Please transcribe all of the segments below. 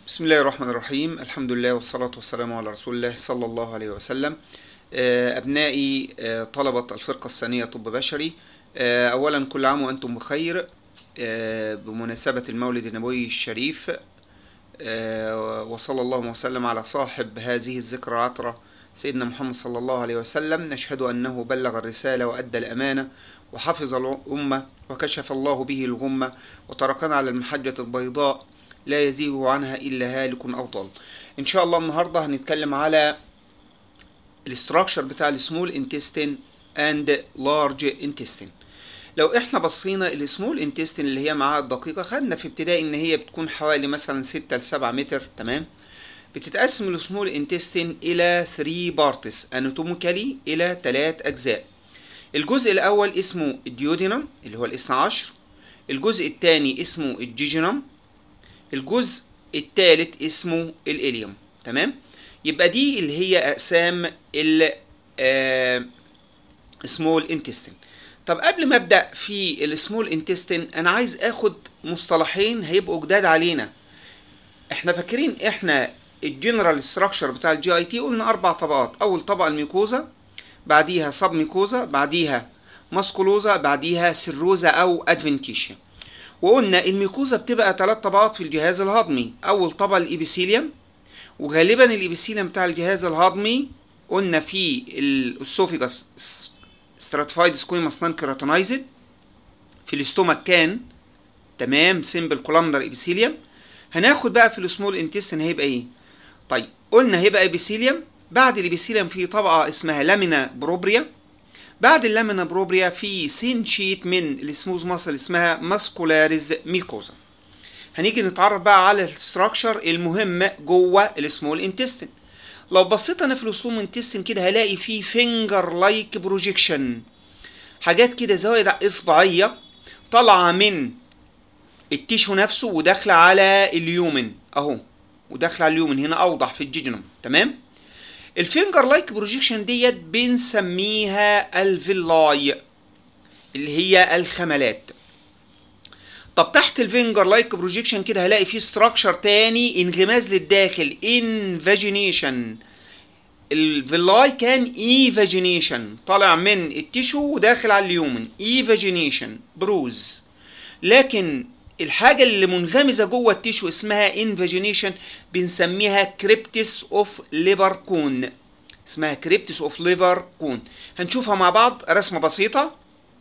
بسم الله الرحمن الرحيم الحمد لله والصلاة والسلام على رسول الله صلى الله عليه وسلم آه، أبنائي آه، طلبة الفرقة الثانية طب بشري آه، أولا كل عام وأنتم بخير آه، بمناسبة المولد النبوي الشريف آه، وصلى الله وسلم على صاحب هذه الذكرى العطرة سيدنا محمد صلى الله عليه وسلم نشهد أنه بلغ الرسالة وأدى الأمانة وحفظ الأمة وكشف الله به الغمة وتركنا على المحجة البيضاء لا يزيغ عنها إلا هالك أو ضال إن شاء الله النهاردة هنتكلم على الاستراكشر بتاع السمول انتستين اند لارج انتستين لو احنا بصينا السمول انتستين اللي هي معاها الدقيقة خدنا في ابتدائي ان هي بتكون حوالي مثلا 6 ل 7 متر تمام بتتقسم السمول انتستين الى 3 بارتس اناتوميكالي الى 3 اجزاء الجزء الاول اسمه الديودينم اللي هو الاثنى عشر الجزء الثاني اسمه الجيجينم الجزء الثالث اسمه الاليوم تمام يبقى دي اللي هي اقسام ال سمول انتستين طب قبل ما ابدا في السمول انتستين انا عايز اخد مصطلحين هيبقوا جداد علينا احنا فاكرين احنا الجنرال ستراكشر بتاع الجي اي تي قلنا اربع طبقات اول طبقه الميكوزا بعديها سب ميكوزا بعديها ماسكولوزا بعديها سيروزا او ادفنتيشيا وقلنا الميكوزا بتبقى ثلاث طبقات في الجهاز الهضمي اول طبقه الابيثيليوم وغالبا الابيثيليوم بتاع الجهاز الهضمي قلنا في الاسوفيجاس ستراتيفايد سكويماس نان كيراتينايزد في الاستومك كان تمام سيمبل كولامنر ابيثيليوم هناخد بقى في السمول انتستين هيبقى ايه طيب قلنا هيبقى ابيثيليوم بعد الابيثيليوم في طبقه اسمها لامينا بروبريا بعد اللامينا بروبريا في سين شيت من السموز ماسل اسمها ماسكولاريز ميكوزا هنيجي نتعرف بقى على الستراكشر المهم جوه السمول انتستين لو بصيت انا في السمول انتستين كده هلاقي فيه فينجر لايك بروجيكشن حاجات كده زوايا اصبعيه طالعه من التيشو نفسه وداخله على اليومن اهو وداخله على اليومن هنا اوضح في الجيجنوم تمام الفينجر لايك بروجيكشن ديت بنسميها الفيلاي اللي هي الخملات طب تحت الفينجر لايك بروجيكشن كده هلاقي فيه ستراكشر تاني انغماز للداخل انفاجينيشن الفيلاي كان ايفاجينيشن طالع من التيشو وداخل على اليومن ايفاجينيشن بروز لكن الحاجة اللي منغمزة جوه التيشو اسمها انفاجينيشن بنسميها كريبتس اوف ليفر كون اسمها كريبتس اوف ليفر كون هنشوفها مع بعض رسمة بسيطة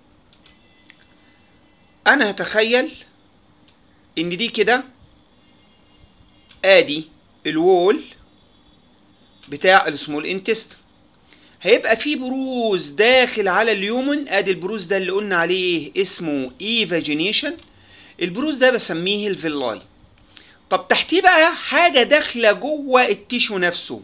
انا هتخيل ان دي كده ادي الوول بتاع السمول انتست هيبقى في بروز داخل على اليومن ادي البروز ده اللي قلنا عليه اسمه ايفاجينيشن البروز ده بسميه الفيلاي طب تحتيه بقى حاجة داخلة جوه التيشو نفسه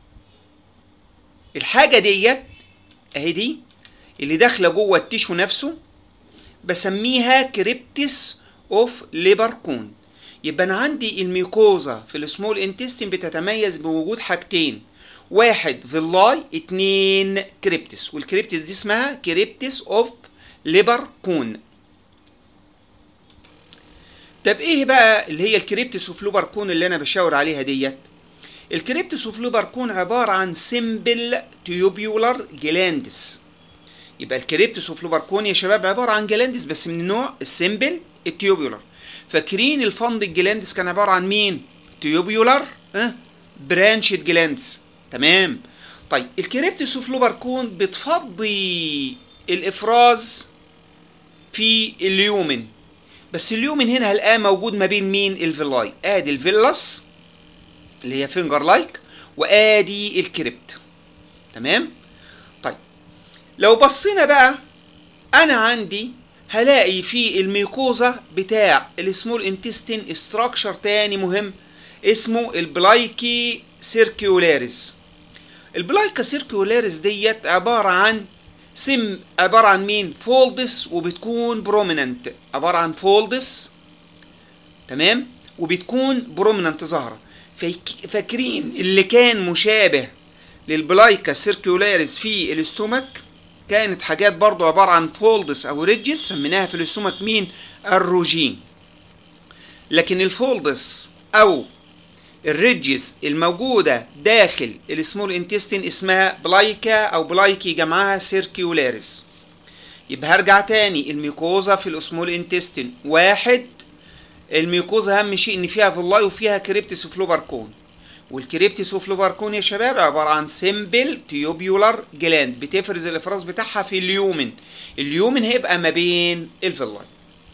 الحاجة ديت اهي دي اللي داخلة جوه التيشو نفسه بسميها كريبتس اوف ليبر كون يبقى انا عندي الميكوزا في السمول انتستين بتتميز بوجود حاجتين واحد فيلاي اتنين كريبتس والكريبتس دي اسمها كريبتس اوف ليبر كون طب ايه بقى اللي هي الكريبتس اوف لوبر كون اللي انا بشاور عليها ديت الكريبتس اوف لوبر كون عباره عن سيمبل تيوبيولار جلاندس يبقى الكريبتس اوف لوبر كون يا شباب عباره عن جلاندس بس من النوع السيمبل التيوبيولار فاكرين الفند الجلاندس كان عباره عن مين تيوبيولار ها برانشد جلاندس تمام طيب الكريبتس اوف لوبر كون بتفضي الافراز في اليومن بس اليومن هنا هلقاه موجود ما بين مين الفيلاي ادي الفيلاس اللي هي فينجر لايك وادي الكريبت تمام طيب لو بصينا بقى انا عندي هلاقي في الميكوزا بتاع السمول انتستين استراكشر تاني مهم اسمه البلايكي سيركيولاريس البلايكا سيركيولاريس ديت عبارة عن سم عبارة عن مين فولدس وبتكون بروميننت عبارة عن فولدس تمام وبتكون بروميننت ظاهرة فاكرين اللي كان مشابه للبلايكا سيركيولاريس في الاستومك كانت حاجات برضو عبارة عن فولدس او ريدجز سميناها في الاستومك مين الروجين لكن الفولدس او الريدجز الموجودة داخل السمول انتستين اسمها بلايكا او بلايكي جمعها سيركيولاريس يبقى هرجع تاني الميكوزا في الاسمول انتستين واحد الميكوزا اهم شيء ان فيها فيلاي وفيها كريبتس فلوباركون والكريبتس وفلوباركون يا شباب عبارة عن سيمبل تيوبيولار جلاند بتفرز الافراز بتاعها في اليومن اليومن هيبقى ما بين الفيلاي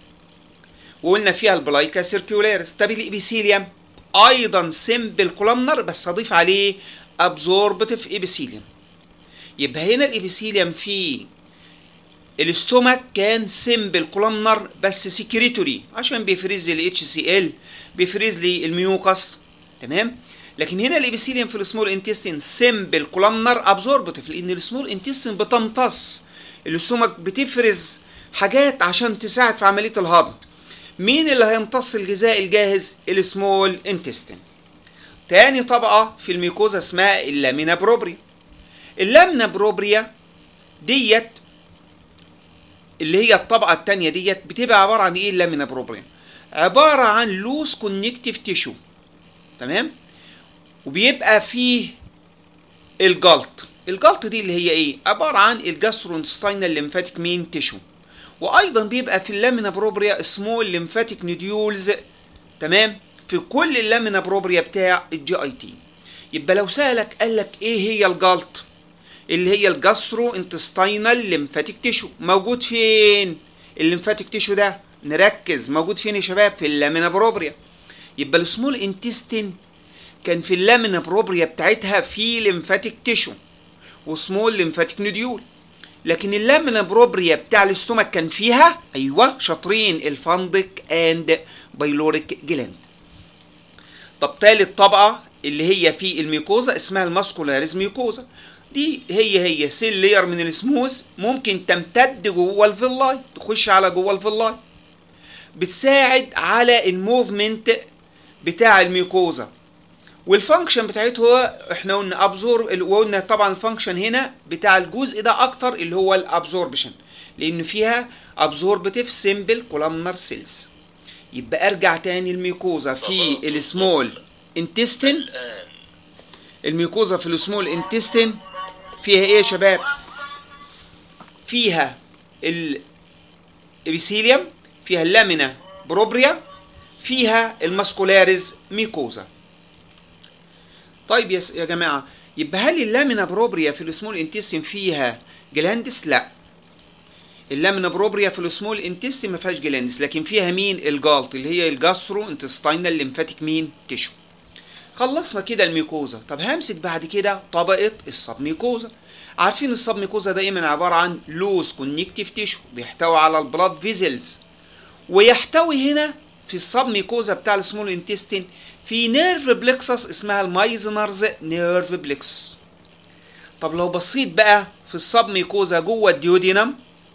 وقلنا فيها البلايكا سيركيولاريس طب الابيثيليوم ايضا سيمبل كولامنر بس اضيف عليه ابزوربتيف ابيثيليوم يبقى هنا الابيثيليوم في الاستومك كان سيمبل كولامنر بس سكريتوري عشان بيفرز لي اتش سي ال بيفرز لي الميوكس تمام لكن هنا الابيثيليوم في السمول انتستين سيمبل كولامنر ابزوربتيف لان السمول انتستين بتمتص الاستومك بتفرز حاجات عشان تساعد في عمليه الهضم مين اللي هيمتص الغذاء الجاهز السمول انتستين تاني طبقة في الميكوزا اسمها اللامينا بروبريا اللامينا بروبريا ديت اللي هي الطبقة التانية ديت بتبقى عبارة عن ايه اللامينا بروبريا عبارة عن لوس كونكتيف تيشو تمام وبيبقى فيه الجلط الجلط دي اللي هي ايه عبارة عن الجاسترونستاينال ليمفاتيك مين تيشو وايضا بيبقى في اللامينا بروبريا سمول ليمفاتيك نوديولز تمام في كل اللامينا بروبريا بتاع الجي اي تي يبقى لو سالك قال لك ايه هي الجلط اللي هي الجاسترو انتستاينال ليمفاتيك تيشو موجود فين الليمفاتيك تيشو ده نركز موجود فين يا شباب في اللامينا بروبريا يبقى السمول انتستين كان في اللامينا بروبريا بتاعتها في ليمفاتيك تيشو وسمول ليمفاتيك نوديول لكن اللامينا بروبريا بتاع الاستومك كان فيها ايوه شاطرين الفندق اند بايلوريك جلاند طب تالت طبقه اللي هي في الميكوزا اسمها الماسكولاريز ميكوزا دي هي هي سيل لير من السموث ممكن تمتد جوه الفيلاي تخش على جوه الفيلاي بتساعد على الموفمنت بتاع الميكوزا والفانكشن بتاعته احنا قلنا ابزور وقلنا طبعا الفانكشن هنا بتاع الجزء ده اكتر اللي هو الابزوربشن لان فيها ابزوربتيف سيمبل كولامنر سيلز يبقى ارجع تاني الميكوزا في السمول انتستين الميكوزا في السمول انتستين فيها ايه يا شباب فيها الابيثيليوم فيها اللامينا بروبريا فيها الماسكولاريز ميكوزا طيب يا جماعه يبقى هل اللامينا بروبريا في السمول انتستين فيها جلاندس لا اللامينا بروبريا في السمول انتستين ما فيهاش جلاندس لكن فيها مين الجالط اللي هي الجاسترو انتستينال ليمفاتيك مين تيشو خلصنا كده الميكوزا طب همسك بعد كده طبقه السبميكوزا عارفين السبميكوزا دايما عباره عن لوز كونكتيف تيشو بيحتوي على البلاد فيزلز ويحتوي هنا في السبميكوزا بتاع السمول انتستين في نيرف بلكسس اسمها المايزنرز نيرف بلكسس طب لو بصيت بقى في السبميكوزا جوه الديودينم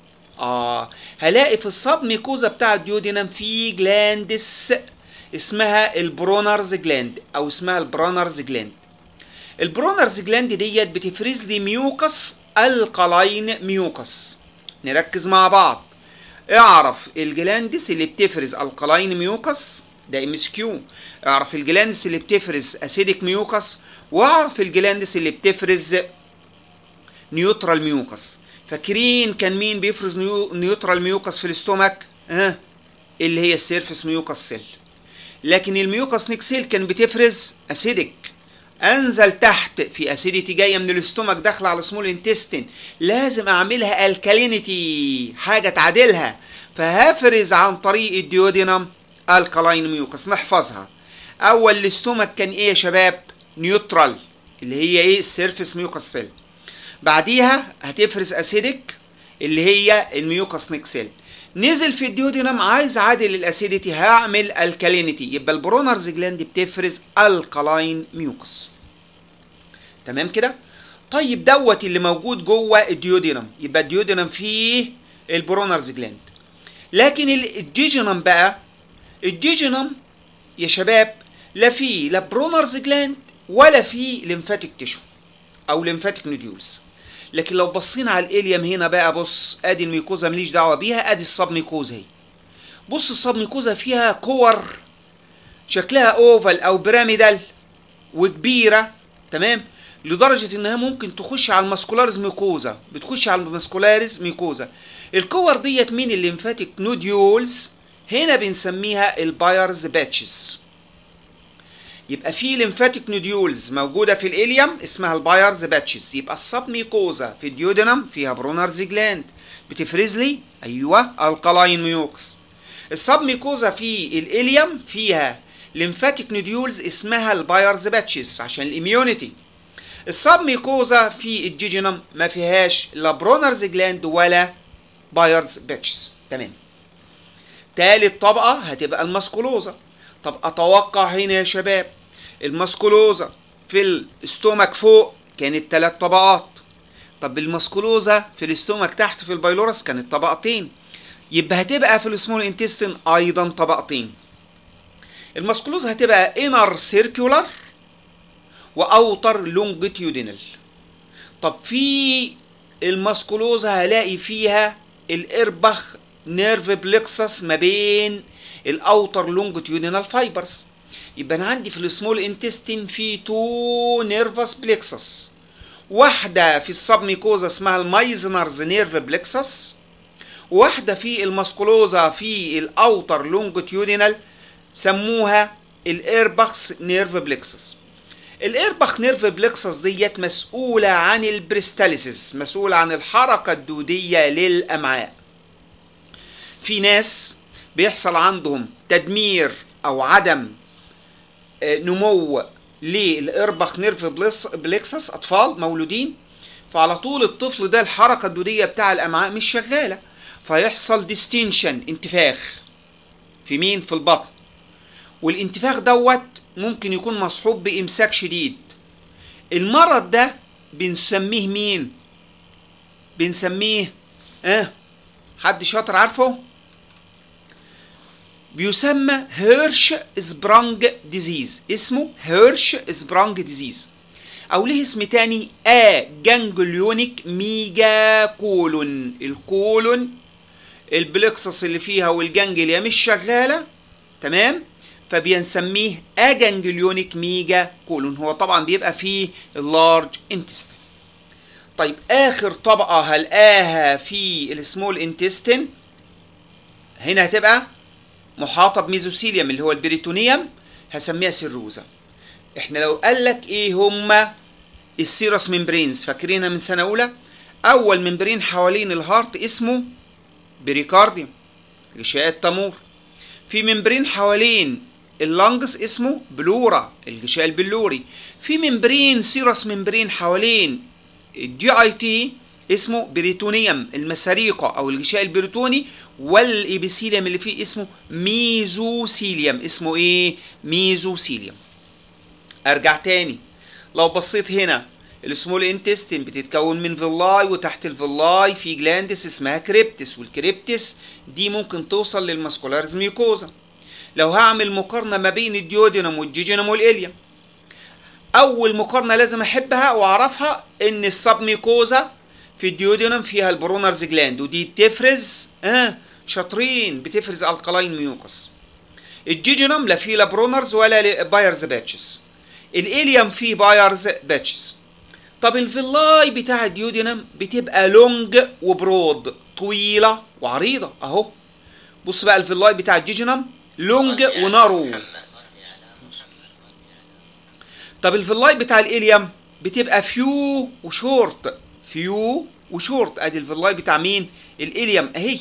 اه هلاقي في السبميكوزا بتاع الديودينم في جلاندس اسمها البرونرز جلاند او اسمها البرونرز جلاند البرونرز جلاند ديت بتفرز لي ميوكس القلاين ميوكس نركز مع بعض اعرف الجلاندس اللي بتفرز القلاين ميوكس ده ام اس كيو اعرف الجلاندس اللي بتفرز اسيديك ميوكس واعرف الجلاندس اللي بتفرز نيوترال ميوكس فاكرين كان مين بيفرز نيو... نيوترال ميوكس في الاستومك ها أه؟ اللي هي السيرفس ميوكس سيل لكن الميوكس نيك سيل كان بتفرز اسيديك انزل تحت في اسيديتي جايه من الاستومك داخله على سمول انتستين لازم اعملها الكالينيتي حاجه تعادلها فهفرز عن طريق الديودينم الكالاين ميوكس نحفظها اول الاستومك كان ايه يا شباب نيوترال اللي هي ايه السيرفس ميوكس سيل بعديها هتفرز اسيديك اللي هي الميوكس نيك سيل نزل في الديودينم عايز عادل الاسيديتي هعمل الكالينيتي يبقى البرونرز جلاند بتفرز الكالاين ميوكس تمام كده طيب دوت اللي موجود جوه الديودينم يبقى الديودينم فيه البرونرز جلاند لكن الجيجينم بقى الجيجينم يا شباب لا فيه لا برونرز جلاند ولا فيه ليمفاتيك تيشو او ليمفاتيك نوديولز لكن لو بصينا على الاليم هنا بقى بص ادي الميكوزا ماليش دعوه بيها ادي الصب ميكوزا اهي بص الصب ميكوزا فيها كور شكلها اوفال او بيراميدال وكبيره تمام لدرجه انها ممكن تخش على الماسكولاريز ميكوزا بتخش على الماسكولاريز ميكوزا الكور ديت من الليمفاتيك نوديولز هنا بنسميها البايرز باتشز يبقى في ليمفاتيك نوديولز موجوده في الاليوم اسمها البايرز باتشز يبقى السب ميكوزا في الديودنم فيها برونرز جلاند بتفرز لي ايوه الكالاين ميوكس السب ميكوزا في الاليوم فيها ليمفاتيك نوديولز اسمها البايرز باتشز عشان الاميونيتي السب ميكوزا في الجيجينم ما فيهاش لا برونرز جلاند ولا بايرز باتشز تمام تالت طبقة هتبقى الماسكولوزا طب اتوقع هنا يا شباب الماسكولوزا في الاستومك فوق كانت تلات طبقات طب الماسكولوزا في الاستومك تحت في البايلورس كانت طبقتين يبقى هتبقى في السمول انتستين ايضا طبقتين الماسكولوزا هتبقى انر سيركولار واوتر لونجيتيودينال طب في الماسكولوزا هلاقي فيها الاربخ نيرف بلكسس ما بين الاوتر لونجيتيودينال فايبرز يبقى انا عندي في السمول انتستين في تو نيرفس بلكسس واحده في السبميكوزا اسمها المايزنرز نيرف بلكسس واحده في الماسكولوزا في الاوتر لونجيتيودينال سموها الايربخس نيرف بلكسس الايربخ نيرف بلكسس ديت مسؤوله عن البريستاليسيس مسؤوله عن الحركه الدوديه للامعاء في ناس بيحصل عندهم تدمير او عدم نمو للاربخ نيرف بلكسس اطفال مولودين فعلى طول الطفل ده الحركه الدوديه بتاع الامعاء مش شغاله فيحصل ديستنشن انتفاخ في مين في البطن والانتفاخ دوت ممكن يكون مصحوب بامساك شديد المرض ده بنسميه مين بنسميه اه حد شاطر عارفه بيسمى هيرش سبرانج ديزيز اسمه هيرش سبرانج ديزيز او ليه اسم تاني ا جانجليونيك ميجا كولون الكولون البلكسس اللي فيها والجانجليا مش شغاله تمام فبنسميه اجانجليونيك ميجا كولون هو طبعا بيبقى فيه اللارج انتستين طيب اخر طبقه هلقاها في السمول انتستين هنا هتبقى محاطه بميزوثيليوم اللي هو البريتونيوم هسميها سيروزا احنا لو قال لك ايه هما السيروس ممبرينز فاكرينها من سنه اولى اول ممبرين حوالين الهارت اسمه بريكارديوم غشاء التمور في ممبرين حوالين اللنجز اسمه بلورا الغشاء البلوري في ممبرين سيروس ممبرين حوالين الجي اي تي اسمه بريتونيوم المساريقة او الغشاء البريتوني والابيثيليوم اللي فيه اسمه ميزوثيليوم اسمه ايه ميزوثيليوم ارجع تاني لو بصيت هنا السمول انتستين بتتكون من فيلاي وتحت الفيلاي في جلاندس اسمها كريبتس والكريبتس دي ممكن توصل للماسكولارز ميوكوزا لو هعمل مقارنة ما بين الديودينم والجيجينم والإليوم أول مقارنة لازم أحبها وأعرفها إن السب ميكوزا في الديودينم فيها البرونرز جلاند ودي بتفرز آه شاطرين بتفرز الكالاين ميوكس الجيجينم لا فيه لا برونرز ولا بايرز باتشز الإليوم فيه بايرز باتشز طب الفيلاي بتاع الديودينم بتبقى لونج وبرود طويلة وعريضة أهو بص بقى الفيلاي بتاع الجيجينم لونج ونارو طب الفيلاي بتاع الاليوم بتبقى فيو وشورت فيو وشورت ادي الفيلاي بتاع مين الاليوم اهي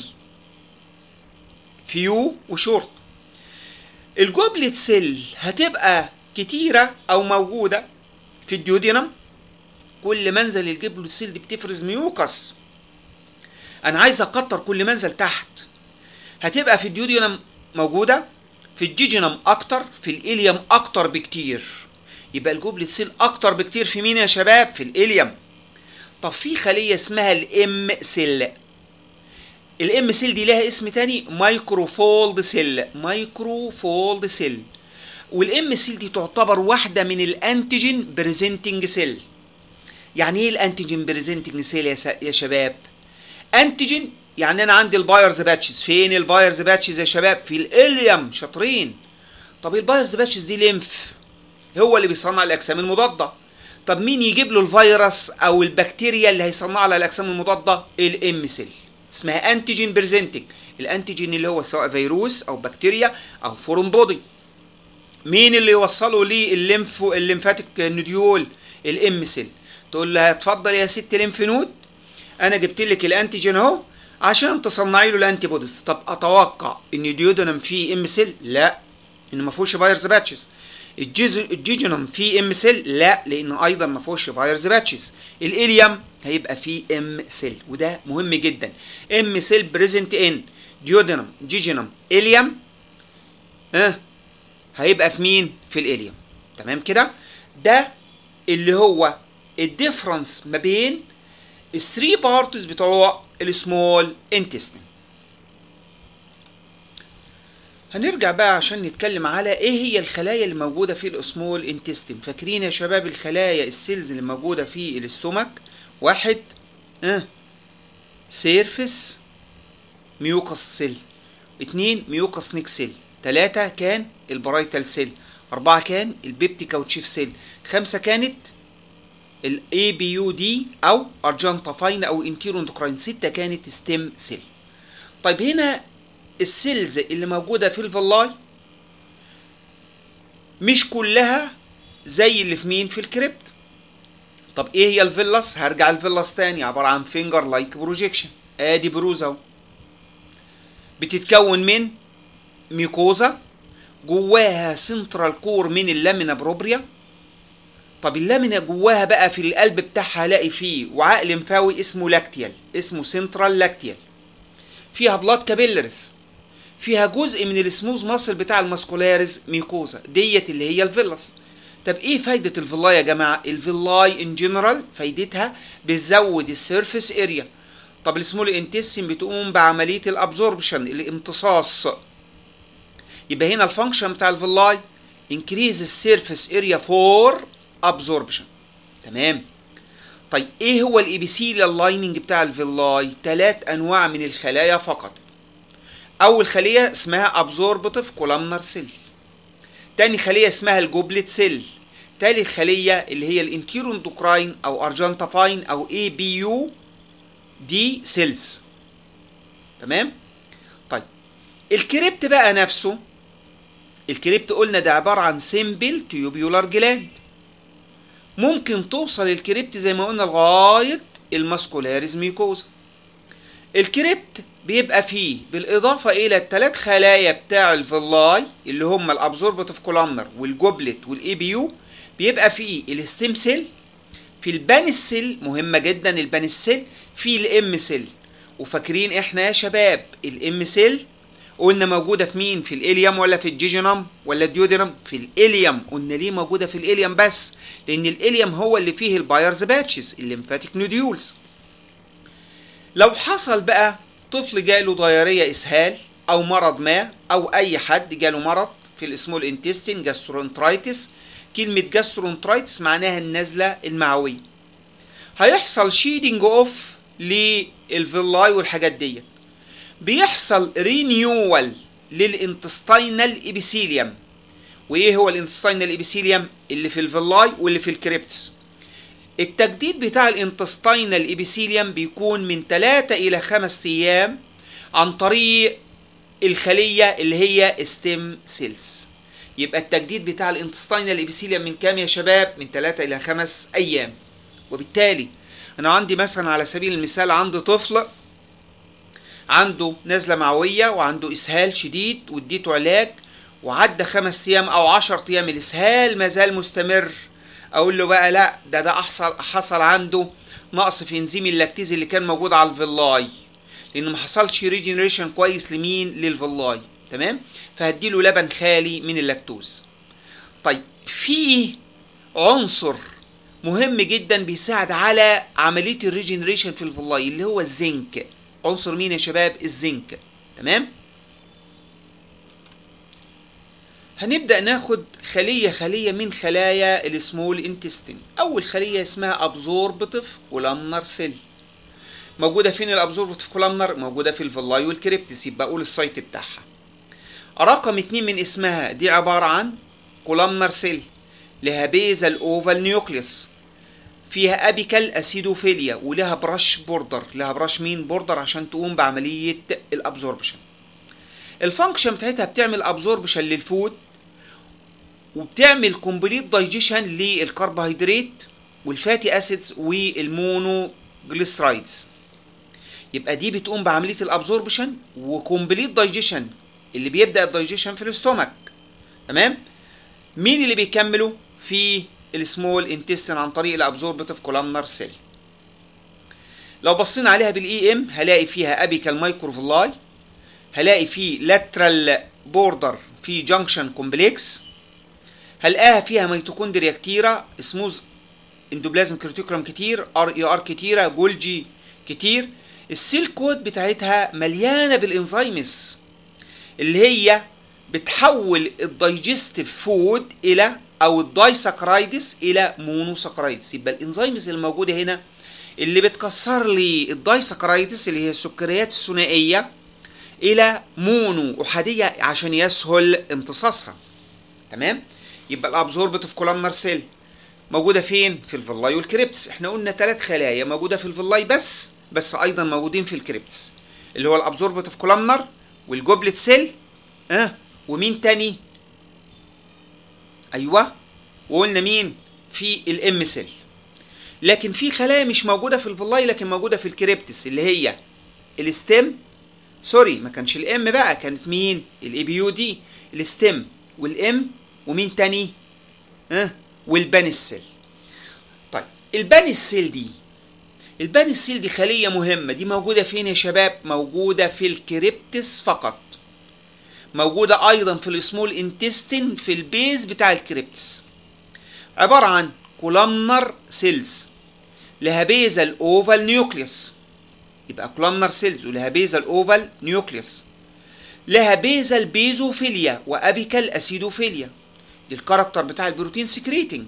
فيو وشورت الجوبلت سيل هتبقى كتيرة او موجودة في الديودينم كل منزل الجبل سيل دي بتفرز ميوكس انا عايز اكتر كل منزل تحت هتبقى في الديودينم موجودة في الجيجينم أكتر في الإليوم أكتر بكتير يبقى الجوبلت سيل أكتر بكتير في مين يا شباب؟ في الإليوم طب في خلية اسمها الإم سيل الإم سيل دي لها اسم تاني مايكروفولد سيل مايكروفولد سيل والإم سيل دي تعتبر واحدة من الأنتيجين بريزنتنج سيل يعني إيه الأنتيجين بريزنتنج سيل يا, يا شباب؟ أنتيجين يعني انا عندي البايرز باتشز فين البايرز باتشز يا شباب في الاليوم شاطرين طب البايرز باتشز دي ليمف هو اللي بيصنع الاجسام المضاده طب مين يجيب له الفيروس او البكتيريا اللي هيصنع لها الاجسام المضاده الام سيل اسمها انتيجين بريزنتنج الانتيجين اللي هو سواء فيروس او بكتيريا او فورم بودي مين اللي يوصله للليمف الليمفاتيك نوديول الام سيل تقول لها اتفضل يا ست ليمف نود انا جبت لك الانتيجين اهو عشان تصنعي له الانتي بوديز طب اتوقع ان الديودنم فيه ام سيل لا ان ما فيهوش فيروس باتشز الجيجنوم فيه ام سيل لا لانه ايضا ما فيهوش فيروس باتشز الاليوم هيبقى فيه ام سيل وده مهم جدا ام سيل بريزنت ان ديودنم جيجنوم اليوم ها أه هيبقى في مين في الاليوم تمام كده ده اللي هو الديفرنس ما بين الثري بارتس بتوع السمول انتستين هنرجع بقى عشان نتكلم على ايه هي الخلايا اللي موجوده في الاسمول انتستين فاكرين يا شباب الخلايا السيلز اللي موجوده في الاستومك واحد اه سيرفس ميوكس سيل اتنين ميوكس نيك سيل تلاتة كان البرايتال سيل أربعة كان البيبتيكا وتشيف سيل خمسة كانت الاي بي يو دي او ارجنتافاين او انتيروندوكراين ستة كانت ستيم سيل طيب هنا السيلز اللي موجودة في الفلاي مش كلها زي اللي في مين في الكريبت طب ايه هي الفيلاس هرجع الفيلاس تاني عبارة عن فينجر لايك بروجيكشن ادي بروز اهو بتتكون من ميكوزا جواها سنترال كور من اللامينا بروبريا طب اللامينا جواها بقى في القلب بتاعها هلاقي فيه وعاء لمفاوي اسمه لاكتيال اسمه سنترال لاكتيال فيها بلاد كابيلرز فيها جزء من السموز ماسل بتاع الماسكولاريز ميكوزا ديت اللي هي الفيلاس طب ايه فايدة الفيلاي يا جماعة الفيلاي ان جنرال فايدتها بتزود السيرفيس اريا طب السمول انتستين بتقوم بعملية الابزوربشن الامتصاص يبقى هنا الفانكشن بتاع الفيلاي increase السيرفيس اريا فور absorption تمام طيب ايه هو الابيثيليال لايننج بتاع الفيلاي ثلاث انواع من الخلايا فقط اول خليه اسمها ابزوربتيف كولامنر سيل تاني خليه اسمها الجوبلت سيل تالت خليه اللي هي الانتيروندوكراين او ارجنتافاين او اي بي يو دي سيلز تمام طيب الكريبت بقى نفسه الكريبت قلنا ده عباره عن سيمبل تيوبيولار جلاند ممكن توصل الكريبت زي ما قلنا لغايه الماسكولاريز ميكوزا الكريبت بيبقى فيه بالاضافه الى الثلاث خلايا بتاع الفيلاي اللي هم الابزوربتيف كولامنر والجوبلت والاي بي يو بيبقى فيه الستيم سيل في البانس سيل مهمه جدا البانس سيل في الام سيل وفاكرين احنا يا شباب الام سيل قلنا موجودة في مين؟ في الإليوم ولا في الجيجينوم ولا الديودينوم؟ في الإليوم، قلنا ليه موجودة في الإليوم بس؟ لأن الإليوم هو اللي فيه البايرز باتشز الليمفاتيك نوديولز. لو حصل بقى طفل جاله ضيارية إسهال أو مرض ما أو أي حد جاله مرض في السمول انتستين جاسترونترايتس كلمة جاسترونترايتس معناها النزلة المعوية. هيحصل شيدنج اوف للفيلاي والحاجات ديت. بيحصل رينيوال للانتستينال ابيثيليوم وايه هو الانتستينال ابيثيليوم اللي في الفيلاي واللي في الكريبتس التجديد بتاع الانتستينال ابيثيليوم بيكون من 3 الى 5 ايام عن طريق الخليه اللي هي ستيم سيلز يبقى التجديد بتاع الانتستينال ابيثيليوم من كام يا شباب من 3 الى 5 ايام وبالتالي انا عندي مثلا على سبيل المثال عندي طفل عنده نزلة معوية وعنده إسهال شديد واديته علاج وعدى خمس أيام أو عشر أيام الإسهال مازال مستمر أقول له بقى لا ده ده حصل حصل عنده نقص في إنزيم اللاكتيز اللي كان موجود على الفيلاي لأنه ما حصلش ريجنريشن كويس لمين للفيلاي تمام فهديله لبن خالي من اللاكتوز طيب في عنصر مهم جدا بيساعد على عملية الريجنريشن في الفيلاي اللي هو الزنك عنصر مين يا شباب الزنك تمام هنبدأ ناخد خلية خلية من خلايا السمول انتستين أول خلية اسمها أبزوربتيف كولامنر سيل موجودة فين الأبزوربتيف كولامنر؟ موجودة في الفيلاي والكريبتس يبقى أقول السايت بتاعها رقم اتنين من اسمها دي عبارة عن كولامنر سيل لها بيزل اوفال نيوكليوس فيها ابيكال اسيدوفيليا ولها برش بوردر لها برش مين بوردر عشان تقوم بعمليه الابزوربشن الفانكشن بتاعتها بتعمل ابزوربشن للفود وبتعمل كومبليت دايجيشن للكربوهيدرات والفاتي اسيدز والمونو جليسرايدز يبقى دي بتقوم بعمليه الابزوربشن وكومبليت دايجيشن اللي بيبدا الدايجيشن في الاستومك تمام مين اللي بيكمله في السمول انتستين عن طريق الابزوربتيف كولامنر سيل لو بصينا عليها بالاي ام هلاقي فيها ابيكال مايكروفلاي هلاقي فيه لاترال بوردر في جانكشن كومبلكس هلاقيها فيها ميتوكوندريا كتيره سموز اندوبلازم كريتيكولم كتير ار اي ار كتيره جولجي كتير السيل كود بتاعتها مليانه بالانزيمز اللي هي بتحول الدايجستيف فود الى او الدايساكرايدس الى مونوساكرايدس يبقى الانزيمز الموجوده هنا اللي بتكسر لي الدايساكرايدس اللي هي السكريات الثنائيه الى مونو احاديه عشان يسهل امتصاصها تمام يبقى الابزوربتيف كولامنر سيل موجوده فين في الفيلاي والكريبتس احنا قلنا ثلاث خلايا موجوده في الفيلاي بس بس ايضا موجودين في الكريبتس اللي هو الابزوربتيف كولامنر والجوبلت سيل اه ومين تاني ايوه وقلنا مين في الام سيل لكن في خلايا مش موجوده في الفيلاي لكن موجوده في الكريبتس اللي هي الستيم سوري ما كانش الام بقى كانت مين الاي بي يو دي الستيم والام ومين تاني ها أه؟ والبانسيل طيب البانسيل دي البانسيل دي خليه مهمه دي موجوده فين يا شباب موجوده في الكريبتس فقط موجوده ايضا في السمول انتستين في البيز بتاع الكريبتس عباره عن كولامنر سيلز لها بيزل اوفال نيوكليوس يبقى كولامنر سيلز ولها بيزل اوفال نيوكليوس لها بيزل بيزوفيليا وابيكال اسيدوفيليا دي الكاركتر بتاع البروتين سكريتنج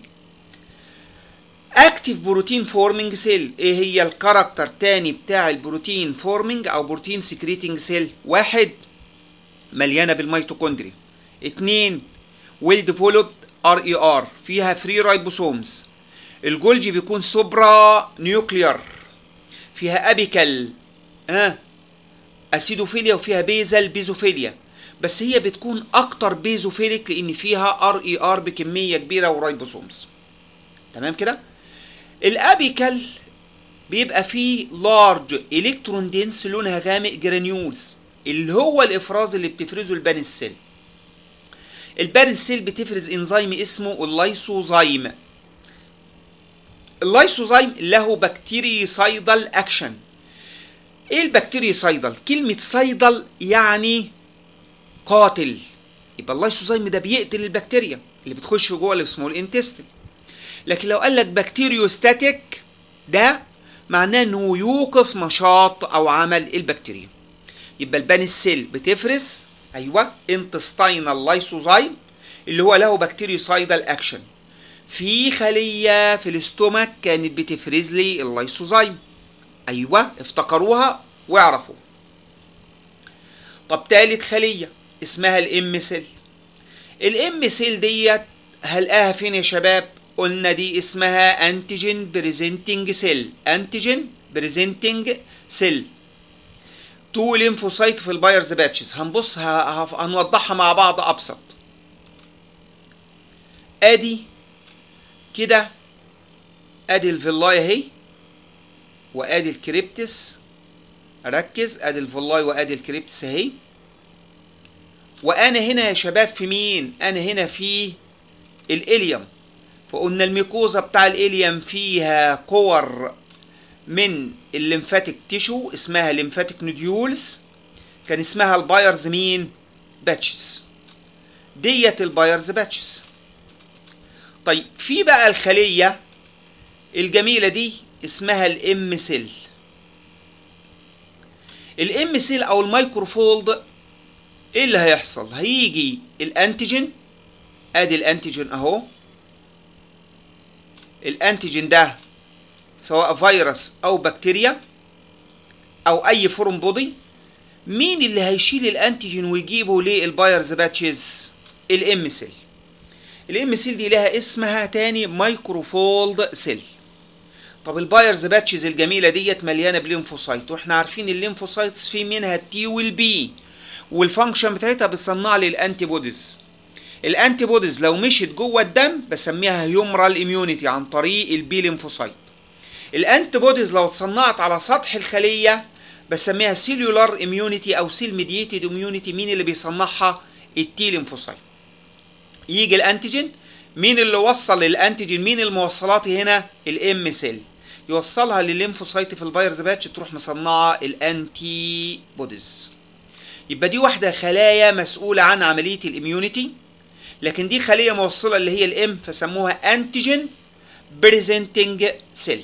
اكتيف بروتين فورمينج سيل ايه هي الكاركتر تاني بتاع البروتين فورمينج او بروتين سكريتنج سيل واحد مليانه بالميتوكوندريا اتنين ويل ديفلوبد ار اي ار فيها فري رايبوسومز الجولجي بيكون سوبرا نيوكليار فيها ابيكال ها آه. اسيدوفيليا وفيها بيزل بيزوفيليا بس هي بتكون اكتر بيزوفيليك لان فيها ار اي ار بكميه كبيره ورايبوسومز تمام كده الابيكال بيبقى فيه لارج الكترون دينس لونها غامق جرانيولز اللي هو الافراز اللي بتفرزه البانسيل البانسيل بتفرز انزيم اسمه اللايسوزايم اللايسوزايم له بكتيريسايدال اكشن ايه البكتيريسايدال كلمه سايدال يعني قاتل يبقى اللايسوزايم ده بيقتل البكتيريا اللي بتخش جوه السمول انتستين لكن لو قال لك بكتيريوستاتيك ده معناه انه يوقف نشاط او عمل البكتيريا يبقى البانسيل بتفرز ايوه انتستينال لايسوزايم اللي هو له بكتيريوسايدال اكشن في خليه في الاستومك كانت بتفرز لي اللايسوزايم ايوه افتكروها واعرفوا طب تالت خليه اسمها الام سيل الام سيل ديت هلقاها فين يا شباب قلنا دي اسمها انتيجين بريزنتنج سيل انتيجين بريزنتنج سيل تو ليمفوسايت في البايرز باتشز هنبص هنوضحها مع بعض ابسط ادي كده ادي الفيلاي اهي وادي الكريبتس ركز ادي الفيلاي وادي الكريبتس اهي وانا هنا يا شباب في مين انا هنا في الاليوم فقلنا الميكوزا بتاع الاليوم فيها كور من الليمفاتيك تيشو اسمها ليمفاتيك نوديولز كان اسمها البايرز مين باتشز ديت البايرز باتشز طيب في بقى الخلية الجميلة دي اسمها الام سيل الام سيل او المايكروفولد ايه اللي هيحصل هيجي الانتيجين ادي الانتيجين اهو الانتيجين ده سواء فيروس او بكتيريا او اي فورم بودي مين اللي هيشيل الانتيجين ويجيبه للبايرز باتشز الام سيل الام سيل دي لها اسمها تاني مايكروفولد سيل طب البايرز باتشز الجميله ديت مليانه بليمفوسايت واحنا عارفين الليمفوسايتس في منها التي والبي والفانكشن بتاعتها بتصنع لي الانتي بوديز الانتي بوديز لو مشت جوه الدم بسميها هيومرال اميونيتي عن طريق البي ليمفوسايت الانتي بوديز لو اتصنعت على سطح الخليه بسميها سيلولار اميونيتي او سيل ميديتد اميونيتي مين اللي بيصنعها التي ليمفوسايت يجي الانتيجين مين اللي وصل للانتيجين مين الموصلات هنا الام سيل يوصلها للليمفوسايت في الفيروس باتش تروح مصنعه الانتي بوديز يبقى دي واحده خلايا مسؤوله عن عمليه الاميونيتي لكن دي خليه موصله اللي هي الام فسموها انتيجين بريزنتنج سيل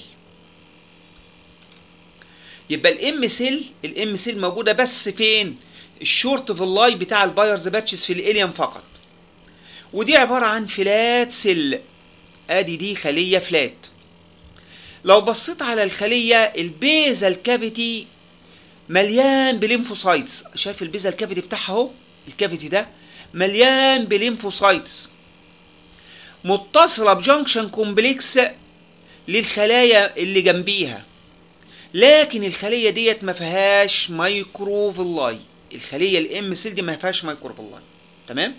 يبقى الام سيل الام سيل موجوده بس فين الشورت فيلاي بتاع البايرز باتشز في الاليم فقط ودي عباره عن فلات سيل ادي دي خليه فلات لو بصيت على الخليه البيزال كافيتي مليان بليمفوسايتس شايف البيزال كافيتي بتاعها اهو الكافيتي ده مليان بليمفوسايتس متصله بجنكشن كومبلكس للخلايا اللي جنبيها لكن الخليه ديت ما فيهاش مايكروفيلاي الخليه الام سيل دي ما فيهاش مايكروفيلاي تمام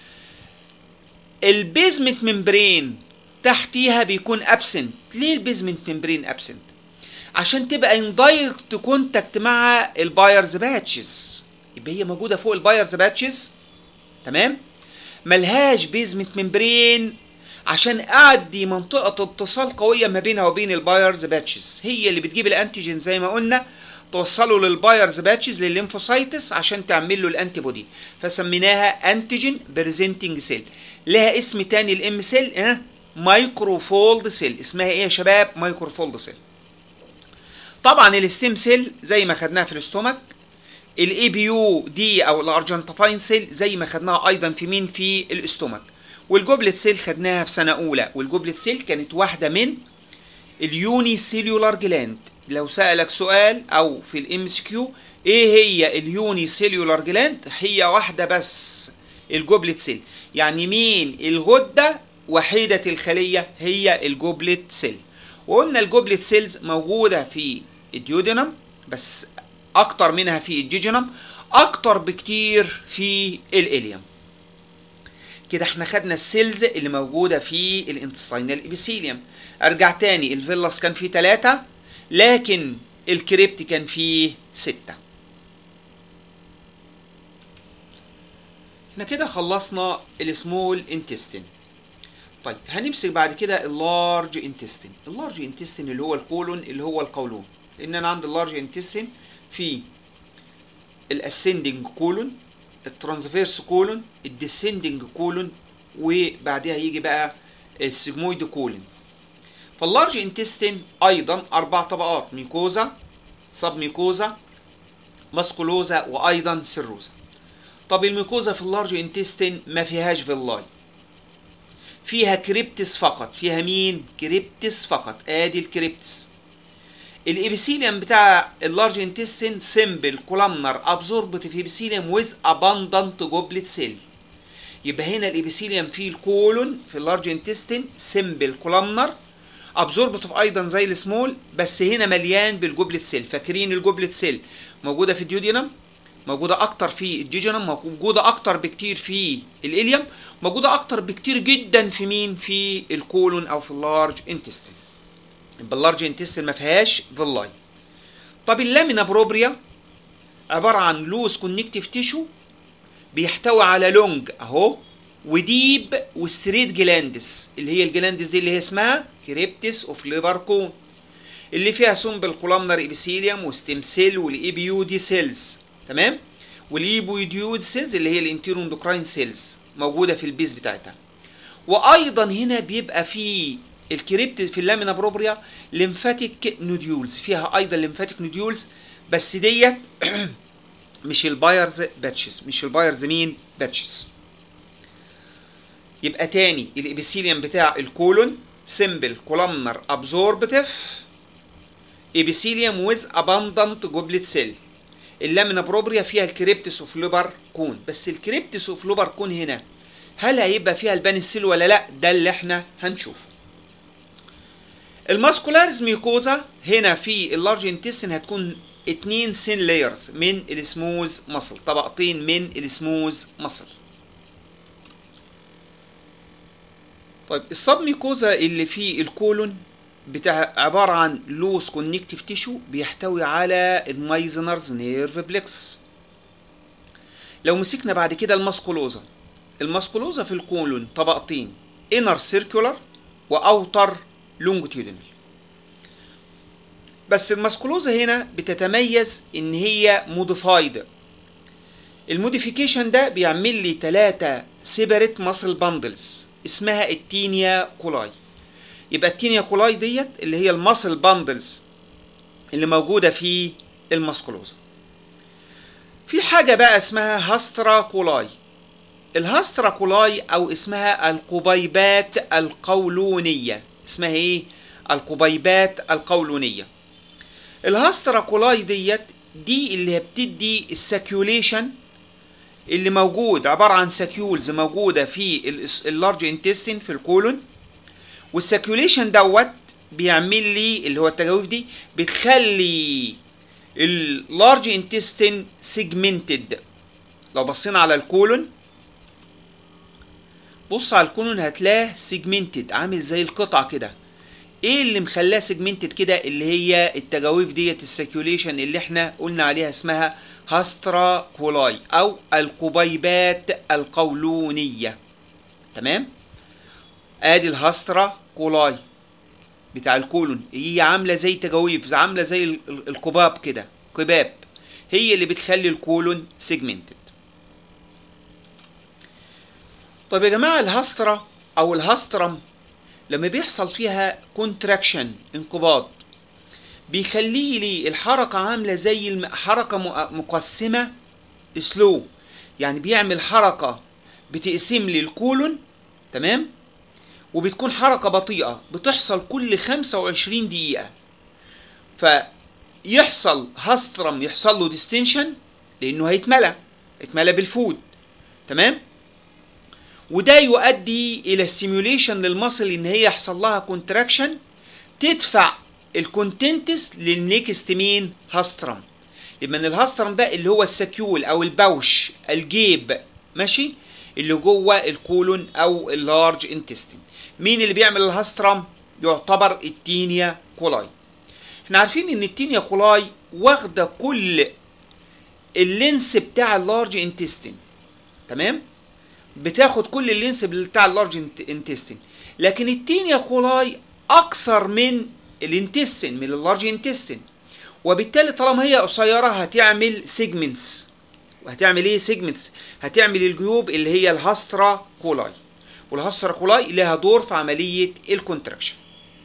البيزمنت ممبرين تحتيها بيكون ابسنت ليه البيزمنت ممبرين ابسنت عشان تبقى ان دايركت كونتاكت مع البايرز باتشز يبقى هي موجوده فوق البايرز باتشز تمام ملهاش بيزمنت ممبرين عشان اعدي منطقه اتصال قويه ما بينها وبين البايرز باتشز هي اللي بتجيب الانتيجين زي ما قلنا توصله للبايرز باتشز للليمفوسايتس عشان تعمل له الانتي بودي فسميناها انتيجين بريزنتنج سيل لها اسم تاني الام سيل اه مايكروفولد سيل اسمها ايه يا شباب مايكروفولد سيل طبعا الستيم سيل زي ما خدناها في الاستومك الاي بي يو دي او الارجنتفاين سيل زي ما خدناها ايضا في مين في الاستومك والجوبلت سيل خدناها في سنه اولى والجوبلت سيل كانت واحده من اليوني سيلولار جلاند لو سالك سؤال او في الام اس كيو ايه هي اليوني سيلولار جلاند هي واحده بس الجوبلت سيل يعني مين الغده وحيده الخليه هي الجوبلت سيل وقلنا الجوبلت سيلز موجوده في الديودينم بس اكتر منها في الجيجينم اكتر بكتير في الاليوم كده احنا خدنا السيلز اللي موجوده في الانتستينال ابيثيليوم ارجع تاني الفيلاس كان فيه ثلاثة لكن الكريبت كان فيه ستة احنا كده خلصنا السمول انتستين طيب هنمسك بعد كده اللارج انتستين اللارج انتستين اللي هو الكولون اللي هو القولون لان انا عندي اللارج انتستين في الاسندنج كولون الترانسفيرس كولون الديسندنج كولون وبعدها يجي بقى السيجمويد كولون فاللارج انتستين ايضا اربع طبقات ميكوزا سب ميكوزا ماسكولوزا وايضا سيروزا طب الميكوزا في اللارج انتستين ما فيهاش فيلاي فيها كريبتس فقط فيها مين كريبتس فقط ادي الكريبتس الابيثيليوم بتاع اللارج انتستين سيمبل كولامنر ابزوربتيف ابيثيليوم ويز اباندنت جوبلت سيل يبقى هنا الابيثيليوم فيه الكولون في اللارج انتستين سيمبل كولامنر ابزوربتيف ايضا زي السمول بس هنا مليان بالجوبلت سيل فاكرين الجوبلت سيل موجوده في الديودينم موجوده اكتر في الجيجينم موجوده اكتر بكتير في الاليوم موجوده اكتر بكتير جدا في مين في الكولون او في اللارج انتستين يبقى اللارج انتستين ما فيهاش فيلاي طب اللامينا بروبريا عباره عن لوز كونكتيف تيشو بيحتوي على لونج اهو وديب وستريت جلاندس اللي هي الجلاندس دي اللي هي اسمها كريبتس اوف ليبر كون اللي فيها سمبل كولامنر ابيثيليوم وستيم سيل والايبيو دي سيلز تمام والايبويديود سيلز اللي هي الانتيروندوكراين سيلز موجوده في البيز بتاعتها وايضا هنا بيبقى في الكريبت في اللامينا بروبريا ليمفاتيك نوديولز فيها ايضا ليمفاتيك نوديولز بس ديت مش البايرز باتشز مش البايرز مين باتشز يبقى تاني الابيثيليوم بتاع الكولون سيمبل كولامنر ابزوربتيف ابيثيليوم ويز اباندنت جوبلت سيل اللامينا بروبريا فيها الكريبتس اوف لوبر كون بس الكريبتس اوف لوبر كون هنا هل هيبقى فيها البانيسيل ولا لا ده اللي احنا هنشوفه الماسكولاريز ميوكوزا هنا في اللارج انتستين هتكون اتنين سين لايرز من السموز ماسل طبقتين من السموز ماسل طيب السب ميكوزا اللي في الكولون بتاع عبارة عن لوس كونكتيف تيشو بيحتوي على المايزنرز نيرف بلكسس لو مسكنا بعد كده الماسكولوزا الماسكولوزا في الكولون طبقتين انر سيركولار واوتر لونجيتيودينال بس الماسكولوزا هنا بتتميز ان هي موديفايد الموديفيكيشن ده بيعمل لي ثلاثة سيبريت ماسل باندلز اسمها التينيا كولاي يبقى التينيا كولاي ديت اللي هي الماسل باندلز اللي موجودة في الماسكولوزا في حاجة بقى اسمها هاسترا كولاي الهاسترا كولاي او اسمها القبيبات القولونية اسمها ايه القبيبات القولونية الهاسترا كولاي ديت دي اللي بتدي الساكيوليشن اللي موجود عبارة عن ساكيولز موجودة في اللارج انتستين في الكولون والساكيوليشن دوت بيعمل لي اللي هو التجاويف دي بتخلي اللارج انتستين سيجمنتد لو بصينا على الكولون بص على الكولون هتلاقيه سيجمنتد عامل زي القطعة كده ايه اللي مخلاه سيجمنتد كده اللي هي التجاويف ديت السيركيوليشن اللي احنا قلنا عليها اسمها هاسترا كولاي او القبيبات القولونيه تمام ادي الهاسترا كولاي بتاع الكولون هي عامله زي تجاويف عامله زي القباب كده قباب هي اللي بتخلي الكولون سيجمنتد طب يا جماعه الهاسترا او الهاسترم لما بيحصل فيها كونتراكشن انقباض بيخلي لي الحركة عاملة زي حركة مقسمة سلو يعني بيعمل حركة بتقسم لي الكولون تمام وبتكون حركة بطيئة بتحصل كل 25 دقيقة فيحصل هاسترم يحصل له ديستنشن لانه هيتملى اتملى بالفود تمام وده يؤدي الى ستيميوليشن للمصل ان هي يحصل لها كونتراكشن تدفع الكونتنتس للنيكست مين هاسترم لان الهاسترم ده اللي هو السكيول او البوش الجيب ماشي اللي جوه الكولون او اللارج انتستين مين اللي بيعمل الهاسترم يعتبر التينيا كولاي احنا عارفين ان التينيا كولاي واخده كل اللينس بتاع اللارج انتستين تمام بتاخد كل اللينس بتاع اللارج انتستين لكن التينيا كولاي اكثر من الانتستين من اللارج انتستين وبالتالي طالما هي قصيره هتعمل سيجمنتس وهتعمل ايه سيجمنتس هتعمل الجيوب اللي هي الهاسترا كولاي والهاسترا كولاي لها دور في عمليه الكونتراكشن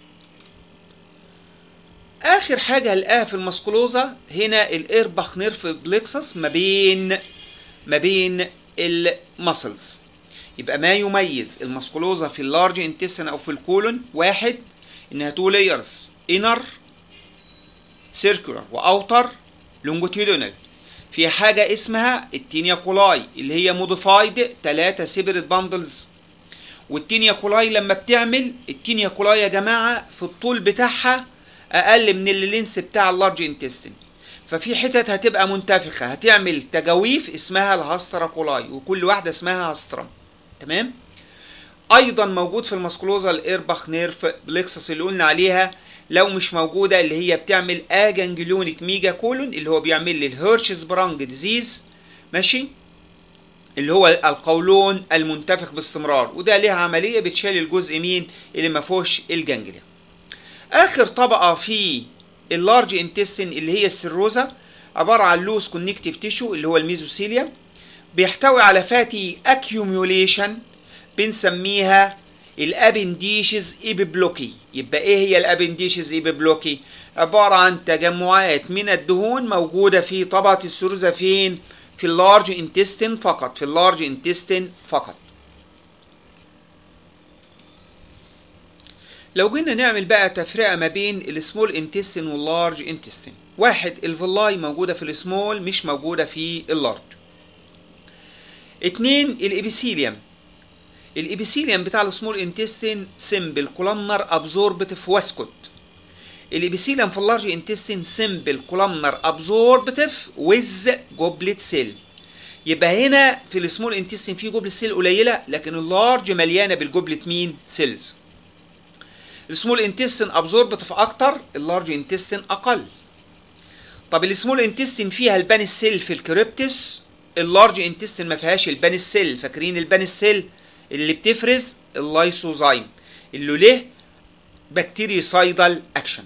اخر حاجه هنلاقيها في الماسكولوزا هنا الايرباخ نيرف بليكسس ما بين ما بين المسلز يبقى ما يميز الماسكولوزا في اللارج انتستين او في الكولون واحد انها تو لايرز انر سيركولار واوتر لونجيتيودينال في حاجه اسمها التينيا كولاي اللي هي موديفايد 3 سيبريت باندلز والتينيا كولاي لما بتعمل التينيا كولاي يا جماعه في الطول بتاعها اقل من اللينس بتاع اللارج انتستين ففي حتت هتبقى منتفخه هتعمل تجاويف اسمها الهاسترا كولاي وكل واحده اسمها هاسترم تمام ايضا موجود في الماسكولوزا الايرباخ نيرف بليكسس اللي قلنا عليها لو مش موجوده اللي هي بتعمل اجانجلونيك ميجا كولون اللي هو بيعمل لي الهيرشز برانج ديزيز ماشي اللي هو القولون المنتفخ باستمرار وده ليها عمليه بتشيل الجزء مين اللي ما فيهوش الجانجليا اخر طبقه في اللارج انتستين اللي هي السيروزا عباره عن لوس كونكتيف تيشو اللي هو الميزوثيليوم بيحتوي على فاتي اكيوميوليشن بنسميها الابنديشز ايبيبلوكي يبقى ايه هي الابنديشز ايبيبلوكي عباره عن تجمعات من الدهون موجوده في طبقه السيروزا فين في اللارج انتستين فقط في اللارج انتستين فقط لو جينا نعمل بقى تفرقه ما بين السمول انتستين واللارج انتستين واحد الفيلاي موجوده في السمول مش موجوده في اللارج اتنين الابيثيليوم الابيثيليوم بتاع السمول انتستين سمبل كولامنر ابزوربتيف واسكوت الابيثيليوم في اللارج انتستين سمبل كولامنر ابزوربتيف ويز جوبلت سيل يبقى هنا في السمول انتستين في جوبلت سيل قليله لكن اللارج مليانه بالجوبلت مين سيلز السمول انتستين ابزوربتيف اكتر اللارج انتستين اقل طب السمول انتستين فيها البانيسيل في الكريبتس اللارج انتستين ما فيهاش البانيسيل فاكرين البانيسيل اللي بتفرز اللايسوزايم اللي له بكتيريسايدال اكشن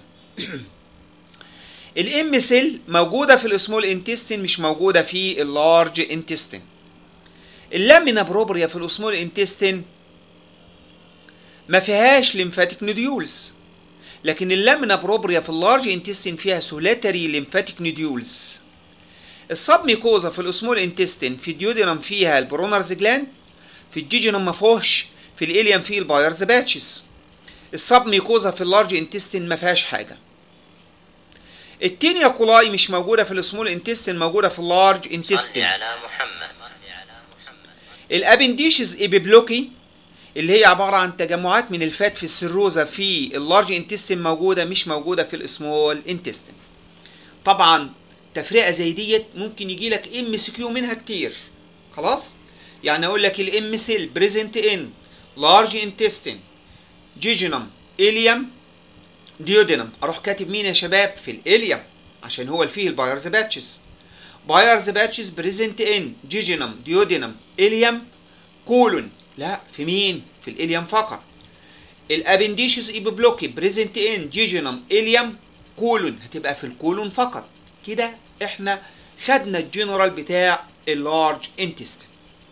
الام سيل موجوده في السمول انتستين مش موجوده في اللارج انتستين اللامينا بروبريا في السمول انتستين ما فيهاش ليمفاتيك نوديولز لكن اللامينا بروبريا في اللارج انتستين فيها سولاتري ليمفاتيك نوديولز السبميكوزا في الاسمول انتستين في الديودينم فيها البرونرز جلاند في الجيجينم ما فيهوش في الاليم فيه البايرز باتشز السبميكوزا في اللارج انتستين ما فيهاش حاجه التينيا كولاي مش موجوده في السمول انتستين موجوده في اللارج انتستين على محمد الابنديشز ايبيبلوكي اللي هي عباره عن تجمعات من الفات في السيروزا في اللارج انتستين موجوده مش موجوده في السمول انتستين طبعا تفرقه زي ديت ممكن يجي لك ام سي كيو منها كتير خلاص يعني اقول لك الام سيل بريزنت ان لارج انتستين جيجينم اليم ديودينم اروح كاتب مين يا شباب في الاليم عشان هو اللي فيه البايرز باتشز بايرز باتشز بريزنت ان جيجينم ديودينم اليم كولون لا في مين في الاليم فقط الابنديشز ايبوبلوكي بريزنت ان جيجينم اليم كولون هتبقى في الكولون فقط كده احنا خدنا الجنرال بتاع اللارج انتستين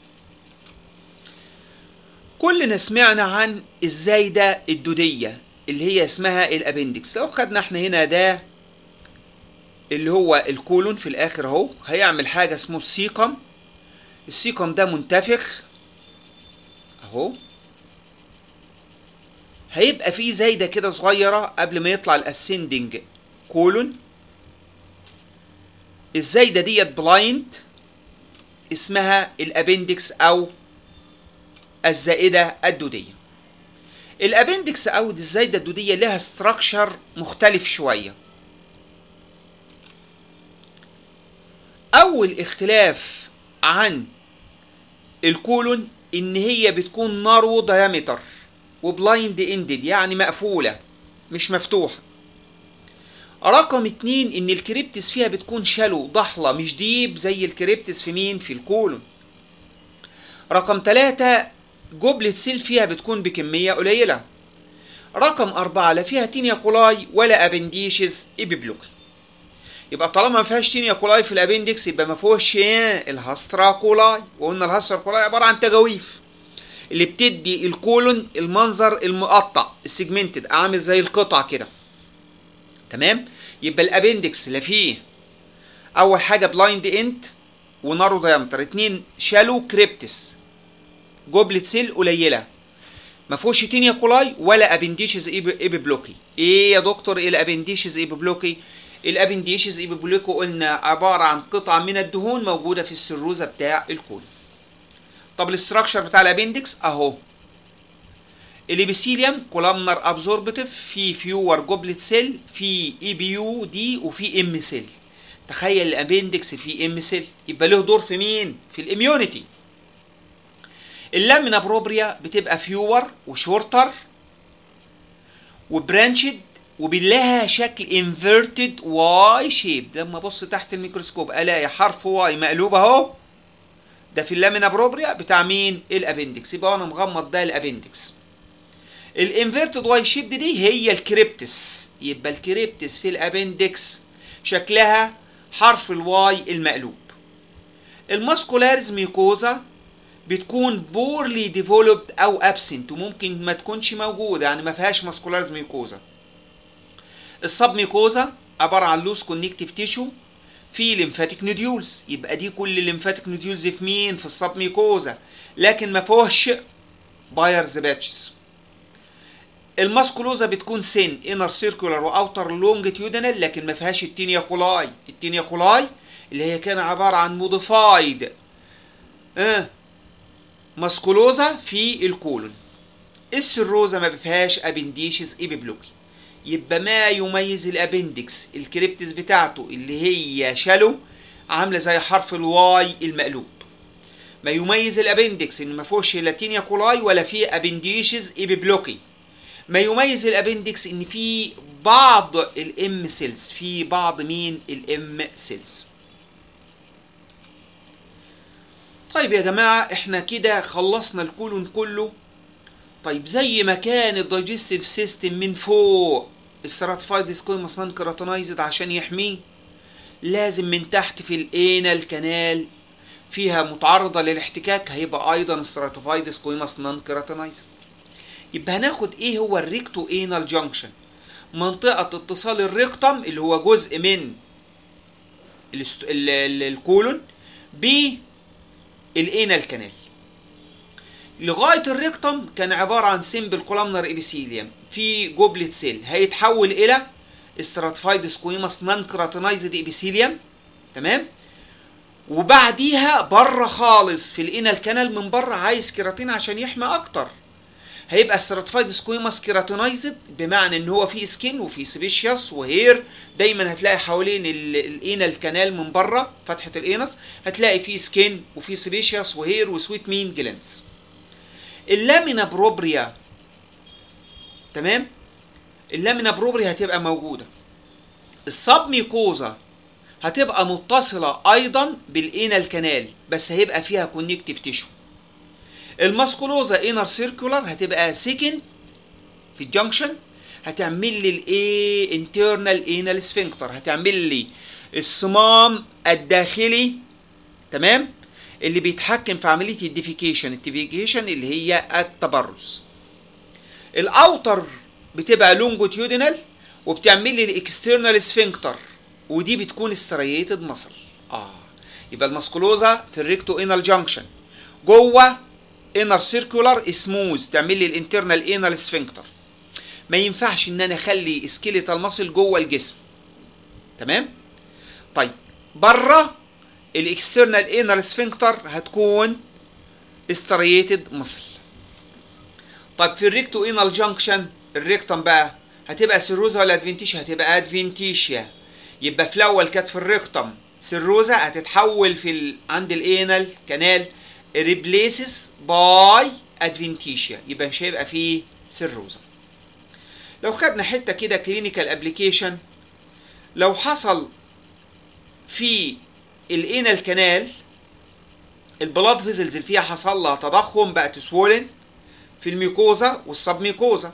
كلنا سمعنا عن الزايدة الدودية اللي هي اسمها الابندكس لو خدنا احنا هنا ده اللي هو الكولون في الاخر اهو هيعمل حاجة اسمه السيقم السيقم ده منتفخ اهو هيبقى فيه زايدة كده صغيرة قبل ما يطلع الاسندنج كولون الزايدة ديت بلايند اسمها الابندكس او الزائدة الدودية الابندكس او الزايدة الدودية لها ستراكشر مختلف شوية اول اختلاف عن الكولون ان هي بتكون نارو دايمتر وبلايند اندد يعني مقفولة مش مفتوحة رقم اتنين ان الكريبتس فيها بتكون شالو ضحلة مش ديب زي الكريبتس في مين في الكولون رقم تلاتة جبلة سيل فيها بتكون بكمية قليلة رقم أربعة لا فيها تينيا كولاي ولا أبنديشز إبيبلوكي يبقى طالما ما فيهاش تينيا كولاي في الابندكس يبقى ما فيهوش الهاسترا كولاي وقلنا الهاسترا كولاي عباره عن تجاويف اللي بتدي الكولون المنظر المقطع السيجمنتد عامل زي القطع كده تمام يبقى الابندكس لا فيه اول حاجه بلايند انت ونارو دايمتر اتنين شالو كريبتس جوبلت سيل قليله ما فيهوش تينيا كولاي ولا ابنديشز ايبيبلوكي ايه يا دكتور ايه الابنديشز ايبيبلوكي الابنديشز ايبيبلوكي قلنا عباره عن قطعه من الدهون موجوده في السروزه بتاع الكول طب الاستراكشر بتاع الابندكس اهو الابيثيليوم كولامنر ابزوربتيف في فيور جوبلت سيل في اي بي يو دي وفي ام سيل تخيل الابندكس في ام سيل يبقى له دور في مين في الاميونيتي اللامينا بروبريا بتبقى فيور وشورتر وبرانشد وبنلاقيها شكل انفيرتد واي شيب لما ابص تحت الميكروسكوب الاقي حرف واي مقلوب اهو ده في اللامينا بروبريا بتاع مين الابندكس يبقى انا مغمض ده الابندكس الانفيرتد واي شيب دي هي الكريبتس يبقى الكريبتس في الابندكس شكلها حرف الواي المقلوب الماسكولاريز ميكوزا بتكون بورلي ديفلوبد او ابسنت وممكن ما تكونش موجوده يعني ما فيهاش ماسكولاريز ميكوزا السب ميكوزا عباره عن لوس كونكتيف تيشو في ليمفاتيك نوديولز يبقى دي كل الليمفاتيك نوديولز في مين في السب ميكوزا لكن ما فيهوش بايرز باتشز الماسكولوزا بتكون سن انر سيركولار واوتر لونجيتيودنال لكن ما فيهاش التينيا كولاي التينيا كولاي اللي هي كان عباره عن موديفايد اه ماسكولوزا في الكولون السيروزا ما فيهاش ابنديشز ايبيبلوكي يبقى ما يميز الابندكس الكريبتس بتاعته اللي هي شالو عامله زي حرف الواي المقلوب ما يميز الابندكس ان ما فيهوش لاتينيا كولاي ولا فيه ابنديشز ايبيبلوكي ما يميز الابندكس ان في بعض الام سيلز في بعض مين الام سيلز طيب يا جماعه احنا كده خلصنا الكولون كله طيب زي ما كان الدايجستيف سيستم من فوق السراتيفايد سكويموس نون كيراتينايزد عشان يحميه لازم من تحت في الانال كانال فيها متعرضة للاحتكاك هيبقى ايضا ستراتيفايد سكويموس نون كيراتينايزد يبقى هناخد ايه هو الريكتو انال جانكشن منطقة اتصال الريكتم اللي هو جزء من الست... ال... ال... الكولون بالانال كانال لغايه الريكتم كان عباره عن سيمبل كولامنر ابيثيليوم في جوبلت سيل هيتحول الى استراتيفايد سكويماس نان كراتينايزد ابيثيليوم تمام وبعديها بره خالص في الانال كانال من بره عايز كيراتين عشان يحمي اكتر هيبقى استراتيفايد سكويماس كيراتينايزد بمعنى ان هو فيه سكين وفيه سبيشيوس وهير دايما هتلاقي حوالين الانال كانال من بره فتحه الانس هتلاقي فيه سكين وفيه سبيشيوس وهير وسويت مين جلانس اللامينا بروبريا تمام اللامينا بروبريا هتبقى موجوده السب ميكوزا هتبقى متصله ايضا بالانال كانال بس هيبقى فيها كونكتيف تيشو الماسكولوزا انر سيركولار هتبقى سيكند في الجنكشن هتعمل لي الايه انترنال انال سفنكتر هتعمل لي الصمام الداخلي تمام اللي بيتحكم في عمليه الديفيكيشن الديفيكيشن اللي هي التبرز الاوتر بتبقى لونجوتيودينال وبتعمل لي الاكسترنال سفنكتر ودي بتكون ستريتد مصل اه يبقى الماسكولوزا في الريكتو انال جانكشن جوه انر سيركولار سموز تعمل لي الانترنال انال سفنكتر ما ينفعش ان انا اخلي سكيليتال ماسل جوه الجسم تمام طيب بره الاكسترنال انال سفنكتر هتكون ستريتد ماسل طيب في الريكتو انال جانكشن الريكتم بقى هتبقى سيروزا ولا ادفنتيشيا هتبقى ادفنتيشيا يبقى في الاول كانت في الريكتم سيروزا هتتحول في ال... عند الانال كانال ريبليسز باي ادفنتيشيا يبقى مش هيبقى فيه سيروزا لو خدنا حته كده كلينيكال ابلكيشن لو حصل في الانال كانال البلاد فيزلز اللي فيها حصل لها تضخم بقت سوولن في الميكوزا والسب ميكوزا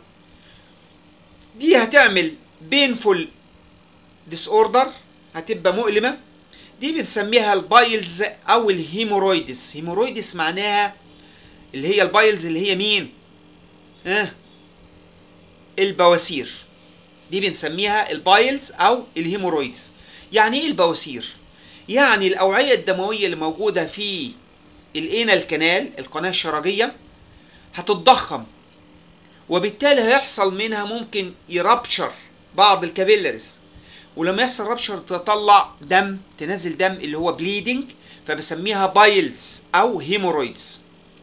دي هتعمل بينفول ديس اوردر هتبقى مؤلمه دي بنسميها البايلز او الهيمورويدس هيمورويدس معناها اللي هي البايلز اللي هي مين ها آه. البواسير دي بنسميها البايلز او الهيمورويدس يعني ايه البواسير يعني الاوعيه الدمويه اللي موجوده في الانال كانال القناه الشرجيه هتتضخم وبالتالي هيحصل منها ممكن يربشر بعض الكابيلاريز ولما يحصل ربشر تطلع دم تنزل دم اللي هو بليدنج فبسميها بايلز او هيمورويدز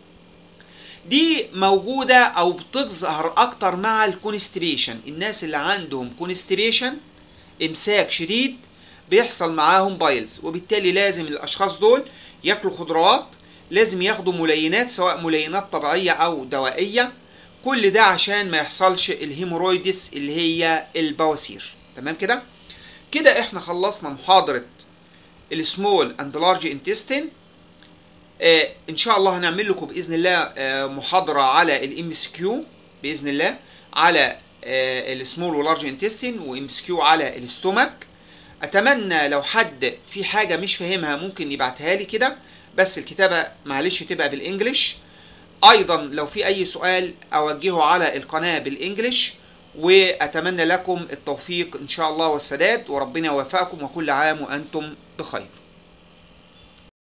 دي موجودة او بتظهر اكتر مع الكونستيبيشن الناس اللي عندهم كونستيبيشن امساك شديد بيحصل معاهم بايلز وبالتالي لازم الاشخاص دول ياكلوا خضروات لازم ياخدوا ملينات سواء ملينات طبيعية او دوائية كل ده عشان ما يحصلش الهيمورويدس اللي هي البواسير تمام كده كده احنا خلصنا محاضرة السمول اند لارج انتستين آه ان شاء الله هنعمل لكم باذن الله آه محاضرة على الام اس كيو باذن الله على آه السمول ولارج انتستين وام اس كيو على الاستومك اتمنى لو حد في حاجة مش فاهمها ممكن يبعتها لي كده بس الكتابة معلش تبقى بالانجلش ايضا لو في اي سؤال اوجهه على القناة بالانجلش واتمنى لكم التوفيق ان شاء الله والسداد وربنا يوفقكم وكل عام وانتم بخير